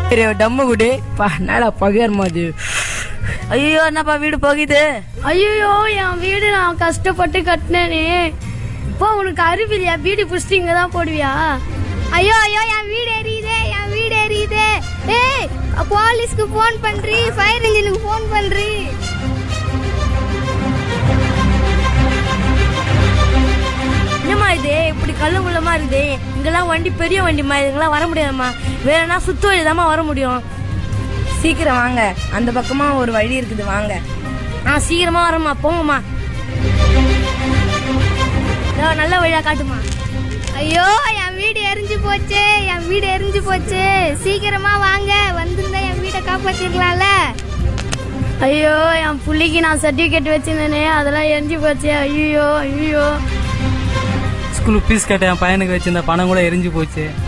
சரி டம்மு விடு பா என்னடா பகையர் மாதிரி ஐயோ என்னப்பா வீடு போகுது ஐயோ என் வீடு நான் கஷ்டப்பட்டு கட்டினேனே இப்போ உனக்கு அறிவில்லையா வீடு புடிச்சிட்டு இங்க தான் போடுவியா ஐயோ ஐயோ என் வீடு எரியுதே என் வீடு எரியுதே ஏய் போலீஸ்க்கு ஃபோன் பண்றி ஃபயர் இன்ஜினுக்கு ஃபோன் பண்றி என்னம்மா இது இப்படி கல்லு முள்ளமா இருக்குது இங்கெல்லாம் வண்டி பெரிய வண்டிம்மா இதுங்கெல்லாம் வர முடியாதும்மா வேணும்னா சுத்து வழி வர முடியும் சீக்கிரம் வாங்க அந்த பக்கமா ஒரு வழி இருக்குது வாங்க ஆ சீக்கிரமா வரம்மா போங்கம்மா இதோ நல்ல வழியா காட்டுமா ஐயோ என் வீடு எரிஞ்சு போச்சு என் வீடு எரிஞ்சு போச்சு சீக்கிரமா வாங்க வந்திருந்தா என் வீட்டை காப்பாத்திருக்கலாம்ல ஐயோ என் புள்ளிக்கு நான் சர்டிபிகேட் வச்சிருந்தேனே அதெல்லாம் எரிஞ்சு போச்சு ஐயோ ஐயோ ஸ்கூலுக்கு ஃபீஸ் கட்ட என் பையனுக்கு வச்சிருந்த பணம் கூட எரிஞ்சு போச்சு